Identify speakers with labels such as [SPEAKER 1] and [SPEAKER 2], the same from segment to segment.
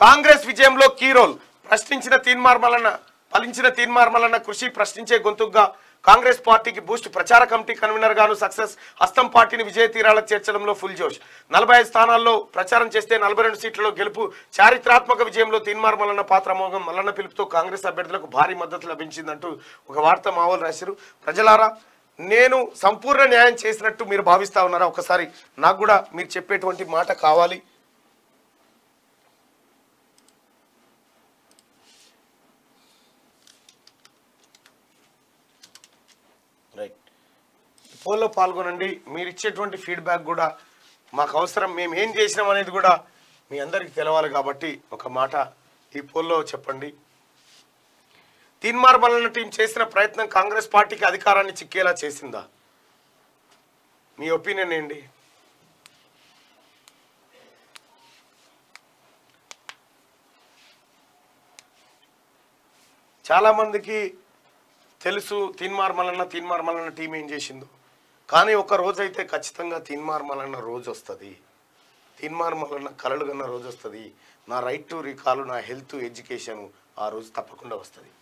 [SPEAKER 1] కాంగ్రెస్ విజయంలో key role ప్రశ్నించిన తీన్మార్మలన్న ఫలించిన తీన్మార్మలన్న కృషి ప్రశ్నించే గొంతుగా కాంగ్రెస్ పార్టీకి బూస్ట్ ప్రచార కమిటీ కన్వీనర్ గాను సక్సెస్ హస్తం పార్టీని విజయ తీరాలకు చేర్చడంలో ఫుల్ జోష్ నలభై ఐదు స్థానాల్లో ప్రచారం చేస్తే నలభై రెండు సీట్లలో గెలుపు చారిత్రాత్మక విజయంలో తీన్మార్ మల్లన్న పాత్ర మోగం మల్లన్న పిలుపుతో కాంగ్రెస్ అభ్యర్థులకు భారీ మద్దతు లభించిందంటూ ఒక వార్త మావోలు రాశారు ప్రజలారా నేను సంపూర్ణ న్యాయం చేసినట్టు మీరు భావిస్తా ఉన్నారా ఒకసారి నాకు కూడా మీరు చెప్పేటువంటి మాట కావాలి రైట్ పోల్లో పాల్గొనండి మీరు ఇచ్చేటువంటి ఫీడ్బ్యాక్ కూడా మాకు అవసరం మేము ఏం చేసినాం అనేది కూడా మీ అందరికీ తెలవాలి కాబట్టి ఒక మాట ఈ పోల్లో చెప్పండి తీన్మార్ మల్లన్న టీం చేసిన ప్రయత్నం కాంగ్రెస్ పార్టీకి అధికారాన్ని చిక్కేలా చేసిందా మీ ఒపీనియన్ ఏంటి చాలా మందికి తెలుసు తీన్మార్ మల్లన్న తీన్మార్ మల్లన్న టీం ఏం చేసిందో కానీ ఒక రోజు అయితే ఖచ్చితంగా తీన్మార్ మల్లన్న రోజు వస్తుంది తీన్మార్ మల్లన్న కలలు కన్న రోజు వస్తుంది నా రైట్ టు రికాలు నా హెల్త్ ఎడ్యుకేషన్ ఆ రోజు తప్పకుండా వస్తుంది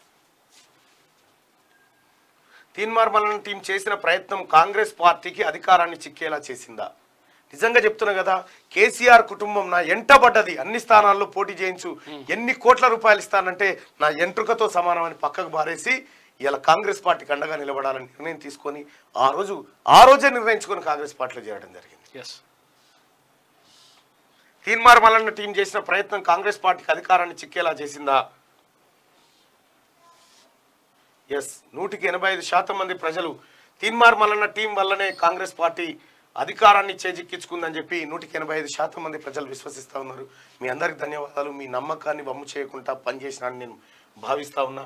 [SPEAKER 1] తీన్మార్ మల్లన్న టీం చేసిన ప్రయత్నం కాంగ్రెస్ పార్టీకి అధికారాన్ని చిక్కేలా చేసిందా నిజంగా చెప్తున్నా కదా కేసీఆర్ కుటుంబం నా ఎంటబడ్డది అన్ని స్థానాల్లో పోటీ చేయించు ఎన్ని కోట్ల రూపాయలు ఇస్తానంటే నా ఎంట్రుకతో సమానమని పక్కకు బారేసి ఇలా కాంగ్రెస్ పార్టీకి అండగా నిలబడాలని నిర్ణయం తీసుకొని ఆ రోజు ఆ రోజే నిర్ణయించుకొని కాంగ్రెస్ పార్టీలో చేరడం జరిగింది
[SPEAKER 2] ఎస్
[SPEAKER 1] తీన్మార్ మల్లన్న టీం చేసిన ప్రయత్నం కాంగ్రెస్ పార్టీకి అధికారాన్ని చిక్కేలా చేసిందా ఎస్ నూటికి ఎనభై ఐదు శాతం మంది ప్రజలు తీన్మార్ మల్లన్న టీం వల్లనే కాంగ్రెస్ పార్టీ అధికారాన్ని చేజిక్కించుకుందని చెప్పి నూటికి ఎనభై ఐదు శాతం మంది ప్రజలు విశ్వసిస్తూ ఉన్నారు మీ అందరికి ధన్యవాదాలు మీ నమ్మకాన్ని వమ్ము చేయకుండా పనిచేసినానని నేను భావిస్తా ఉన్నా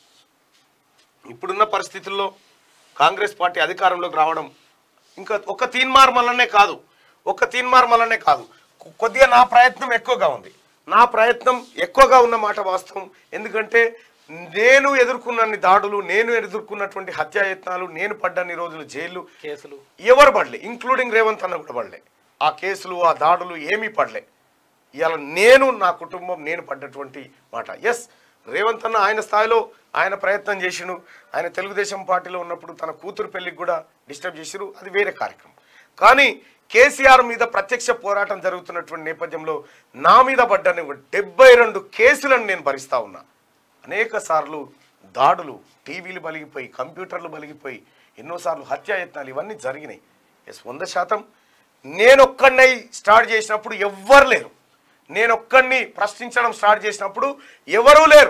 [SPEAKER 1] ఇప్పుడున్న పరిస్థితుల్లో కాంగ్రెస్ పార్టీ అధికారంలోకి రావడం ఇంకా ఒక తీన్మార్ మల్లనే కాదు ఒక తీన్మార్ మల్లనే కాదు కొ- కొద్దిగా నా ప్రయత్నం ఎక్కువగా ఉంది నా ప్రయత్నం ఎక్కువగా ఉన్న మాట వాస్తవం ఎందుకంటే నేను ఎదుర్కొన్నన్ని దాడులు నేను ఎదుర్కొన్నటువంటి హత్యాయత్నాలు నేను పడ్డన్ని రోజులు జైలు
[SPEAKER 2] కేసులు
[SPEAKER 1] ఎవరు పడలే ఇంక్లూడింగ్ రేవంత్ అన్న కూడా పడలే ఆ కేసులు ఆ దాడులు ఏమీ పడలే ఇవాళ నేను నా కుటుంబం నేను పడ్డటువంటి మాట ఎస్ రేవంత్ అన్న ఆయన స్థాయిలో ఆయన ప్రయత్నం చేసిండు ఆయన తెలుగుదేశం పార్టీలో ఉన్నప్పుడు తన కూతురు పెళ్లికి కూడా డిస్టర్బ్ చేసిరు అది వేరే కార్యక్రమం కానీ కేసీఆర్ మీద ప్రత్యక్ష పోరాటం జరుగుతున్నటువంటి నేపథ్యంలో నా మీద పడ్డని డెబ్బై రెండు కేసులను నేను భరిస్తా ఉన్నా అనేక సార్లు దాడులు టీవీలు బలిగిపోయి కంప్యూటర్లు బలిగిపోయి ఎన్నోసార్లు హత్యాయత్నాలు ఇవన్నీ జరిగినాయి ఎస్ వంద శాతం నేనొక్కడినై స్టార్ట్ చేసినప్పుడు ఎవ్వరు లేరు నేనొక్కడిని ప్రశ్నించడం స్టార్ట్ చేసినప్పుడు ఎవరూ లేరు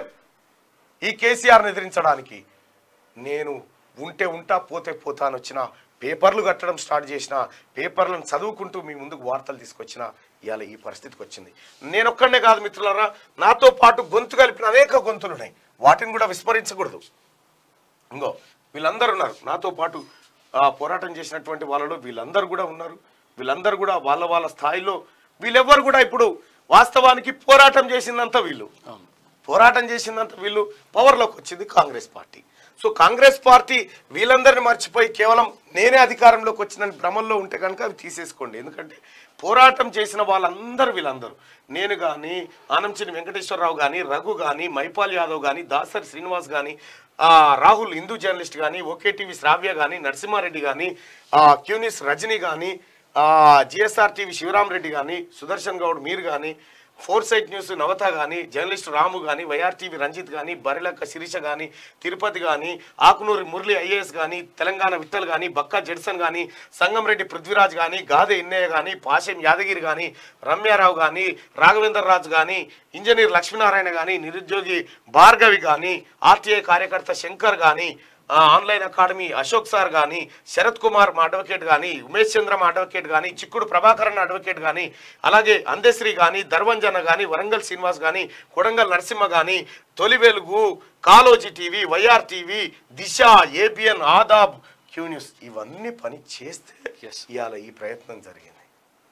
[SPEAKER 1] ఈ కేసీఆర్ని ఎదిరించడానికి నేను ఉంటే ఉంటా పోతే పోతా అని వచ్చిన పేపర్లు కట్టడం స్టార్ట్ చేసిన పేపర్లను చదువుకుంటూ మీ ముందుకు వార్తలు తీసుకొచ్చిన ఇవాళ ఈ పరిస్థితికి వచ్చింది నేను ఒక్కడనే కాదు మిత్రులారా నాతో పాటు గొంతు కలిపిన అనేక గొంతులు ఉన్నాయి వాటిని కూడా విస్మరించకూడదు ఇంకో వీళ్ళందరూ ఉన్నారు నాతో పాటు ఆ, పోరాటం చేసినటువంటి వాళ్ళలో వీళ్ళందరూ కూడా ఉన్నారు వీళ్ళందరూ కూడా వాళ్ళ వాళ్ళ స్థాయిలో వీళ్ళెవ్వరు కూడా ఇప్పుడు వాస్తవానికి పోరాటం చేసిందంతా వీళ్ళు
[SPEAKER 2] అవును
[SPEAKER 1] పోరాటం చేసిందంత వీళ్ళు పవర్లోకి వచ్చింది Congress party so Congress party వీళ్ళందరిని మర్చిపోయి కేవలం నేనే అధికారంలోకి వచ్చిన భ్రమంలో ఉంటే కనుక అవి తీసేసుకోండి ఎందుకంటే పోరాటం చేసిన వాళ్ళందరూ వీళ్ళందరూ నేను కానీ ఆనంచిని వెంకటేశ్వరరావు కానీ రఘు కానీ మైపాల్ యాదవ్ కానీ దాసరి శ్రీనివాస్ కానీ రాహుల్ హిందూ జర్నలిస్ట్ కానీ ఓకే టీవీ శ్రావ్య కానీ నరసింహారెడ్డి కానీ క్యూనిస్ రజనీ కానీ జిఎస్ఆర్ టీవీ శివరాం రెడ్డి కానీ సుదర్శన్ గౌడ్ మీరు కానీ ఫోర్ సైట్ న్యూస్ నవత కానీ జర్నలిస్ట్ రాము కానీ వైఆర్టీవీ రంజిత్ కానీ బరిలక్క శిరీష కానీ తిరుపతి కానీ ఆకునూరి మురళి ఐఏఎస్ కానీ తెలంగాణ విఠల్ కానీ బక్కా జడ్సన్ కానీ సంగంరెడ్డి పృథ్వీరాజ్ కానీ గాదె ఇన్నయ్య కానీ పాశం యాదగిరి కానీ రమ్యారావు కానీ రాఘవేందర్ రాజు కానీ ఇంజనీర్ లక్ష్మీనారాయణ కానీ నిరుద్యోగి భార్గవి కానీ ఆర్టీఐ కార్యకర్త శంకర్ కానీ ఆ, ఆన్లైన్ అకాడమీ అశోక్ సార్ కానీ శరత్ కుమార్ మా అడ్వకేట్ కానీ ఉమేష్ చంద్ర మా అడ్వకేట్ కానీ చిక్కుడు ప్రభాకరన్ అడ్వకేట్ కానీ అలాగే అందశ్రీ కానీ ధర్వంజన కానీ వరంగల్ శ్రీనివాస్ కానీ కొడంగల్ నరసింహ కానీ Toli Velugu Kaloji TV YR TV Disha ABN Aadab Q news ఇవన్నీ పని చేస్తే
[SPEAKER 2] Yes.
[SPEAKER 1] ఇవాళ ఈ ప్రయత్నం జరిగింది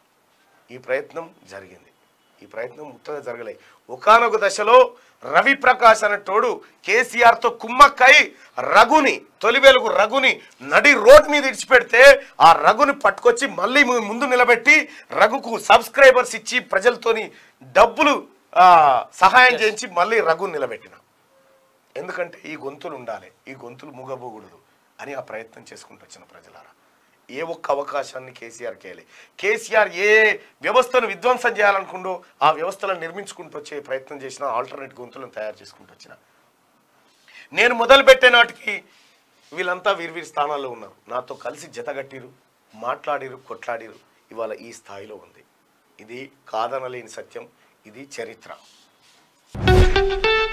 [SPEAKER 1] ఈ ప్రయత్నం జరిగింది ఈ ప్రయత్నం ముట్టగా జరగలే ఒకానొక దశలో రవి ప్రకాష్ అనేటోడు కేసీఆర్తో కుమ్మక్కై రఘుని తొలి వెలుగు రఘుని నడి రోడ్ మీద ఇడిచిపెడితే ఆ రఘుని పట్టుకొచ్చి మళ్ళీ ము- ముందు నిలబెట్టి రఘుకు సబ్స్క్రైబర్స్ ఇచ్చి ప్రజలతోని డబ్బులు ఆ, సహాయం చేయించి మళ్ళీ రఘు నిలబెట్టిన ఎందుకంటే ఈ గొంతులు ఉండాలి ఈ గొంతులు మూగబోకూడదు అని ఆ ప్రయత్నం చేసుకుంటూ వచ్చిన ప్రజలారా ఏ ఒక్క అవకాశాన్ని కేసీఆర్ కేయాలి కేసీఆర్ ఏ వ్యవస్థను విధ్వంసం చేయాలనుకుండో ఆ వ్యవస్థలను నిర్మించుకుంటూ వచ్చే ప్రయత్నం చేసిన ఆల్టర్నేట్ గొంతులను తయారు చేసుకుంటూ వచ్చిన నేను మొదలు పెట్టే నాటికి వీళ్ళంతా వీరి వీరి స్థానాల్లో ఉన్నారు నాతో కలిసి జతగట్టిరు మాట్లాడిరు కొట్లాడిరు ఇవాళ ఈ స్థాయిలో ఉంది ఇది కాదనలేని సత్యం ఇది చరిత్ర